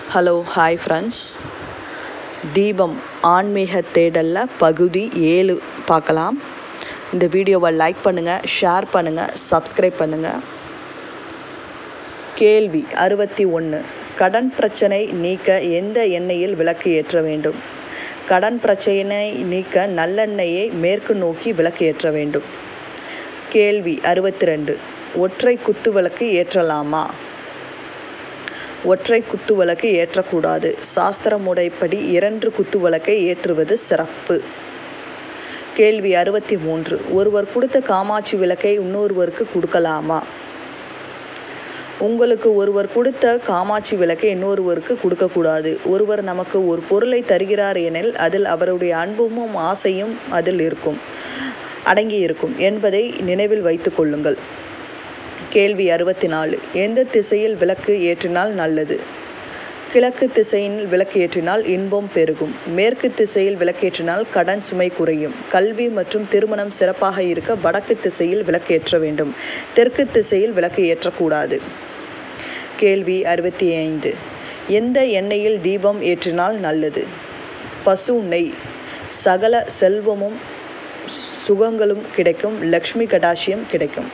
hello hi friends தீபம் ஆன்மீக தேடலில் பகுதி ஏழு பார்க்கலாம் இந்த வீடியோவை லைக் பண்ணுங்கள் ஷேர் பண்ணுங்கள் சப்ஸ்கிரைப் பண்ணுங்கள் கேள்வி அறுபத்தி ஒன்று கடன் பிரச்சனை நீக்க எந்த எண்ணெயில் விளக்கு ஏற்ற வேண்டும் கடன் பிரச்சனை நீக்க நல்லெண்ணெயை மேற்கு நோக்கி விளக்கு ஏற்ற வேண்டும் கேள்வி அறுபத்தி ரெண்டு ஒற்றை குத்து விளக்கு ஏற்றலாமா ஒற்றை குத்து விளக்கு ஏற்றக்கூடாது சாஸ்திர முறைப்படி இரண்டு குத்து விளக்கை ஏற்றுவது சிறப்பு கேள்வி அறுபத்தி மூன்று ஒருவர் கொடுத்த காமாட்சி விளக்கை இன்னொருவருக்கு கொடுக்கலாமா உங்களுக்கு ஒருவர் கொடுத்த காமாட்சி விளக்கை இன்னொருவருக்கு கொடுக்கக்கூடாது ஒருவர் நமக்கு ஒரு பொருளை தருகிறார் எனில் அதில் அவருடைய அன்பும் ஆசையும் அதில் இருக்கும் அடங்கி இருக்கும் என்பதை நினைவில் வைத்து கொள்ளுங்கள் கேள்வி அறுபத்தி நாலு எந்த திசையில் விளக்கு ஏற்றினால் நல்லது கிழக்கு திசையில் விளக்கு ஏற்றினால் இன்பம் பெருகும் மேற்கு திசையில் விளக்கேற்றினால் கடன் சுமை குறையும் கல்வி மற்றும் திருமணம் சிறப்பாக இருக்க வடக்கு திசையில் விளக்கு ஏற்ற வேண்டும் தெற்கு திசையில் விளக்கு ஏற்றக்கூடாது கேள்வி அறுபத்தி ஐந்து எந்த எண்ணெயில் தீபம் ஏற்றினால் நல்லது பசு நெய் சகல செல்வமும் சுகங்களும் கிடைக்கும் லக்ஷ்மி கடாட்சியம் கிடைக்கும்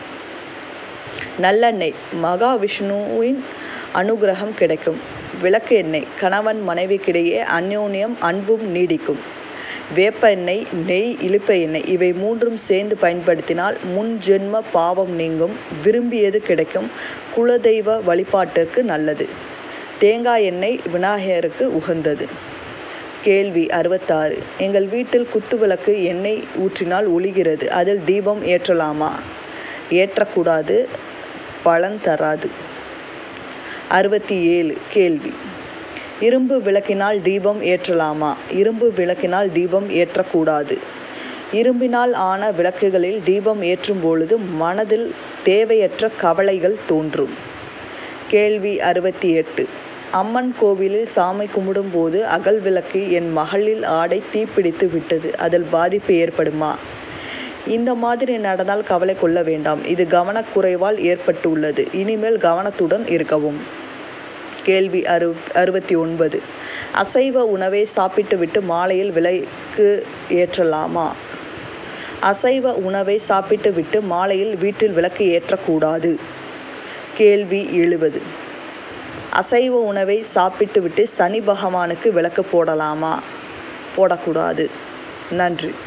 நல்லெண்ணெய் மகாவிஷ்ணுவின் அனுகிரகம் கிடைக்கும் விளக்கு எண்ணெய் கணவன் மனைவிக்கிடையே அந்யோன்யம் அன்பும் நீடிக்கும் வேப்ப எண்ணெய் நெய் இழுப்ப எண்ணெய் இவை மூன்றும் சேர்ந்து பயன்படுத்தினால் முன் ஜென்ம பாவம் நீங்கும் விரும்பியது கிடைக்கும் குலதெய்வ வழிபாட்டுக்கு நல்லது தேங்காய் எண்ணெய் விநாயகருக்கு உகந்தது கேள்வி அறுபத்தாறு எங்கள் வீட்டில் குத்துவிளக்கு எண்ணெய் ஊற்றினால் ஒளிகிறது அதில் தீபம் ஏற்றலாமா ஏற்றக்கூடாது பலன் தராது அறுபத்தி ஏழு கேள்வி இரும்பு விளக்கினால் தீபம் ஏற்றலாமா இரும்பு விளக்கினால் தீபம் ஏற்றக்கூடாது இரும்பினால் ஆன விளக்குகளில் தீபம் ஏற்றும் பொழுது மனதில் தேவையற்ற கவலைகள் தோன்றும் கேள்வி அறுபத்தி எட்டு அம்மன் கோவிலில் சாமி கும்பிடும்போது அகல் விளக்கு என் மகளில் ஆடை தீப்பிடித்து விட்டது அதில் பாதிப்பு ஏற்படுமா இந்த மாதிரி நடந்தால் கவலை கொள்ள வேண்டாம் இது கவனக்குறைவால் ஏற்பட்டுள்ளது இனிமேல் கவனத்துடன் இருக்கவும் கேள்வி அறு அறுபத்தி ஒன்பது அசைவ உணவை சாப்பிட்டுவிட்டு மாலையில் விலைக்கு ஏற்றலாமா அசைவ உணவை சாப்பிட்டுவிட்டு மாலையில் வீட்டில் விளக்கு ஏற்றக்கூடாது கேள்வி எழுபது அசைவ உணவை சாப்பிட்டுவிட்டு சனி பகவானுக்கு விளக்கு போடலாமா போடக்கூடாது நன்றி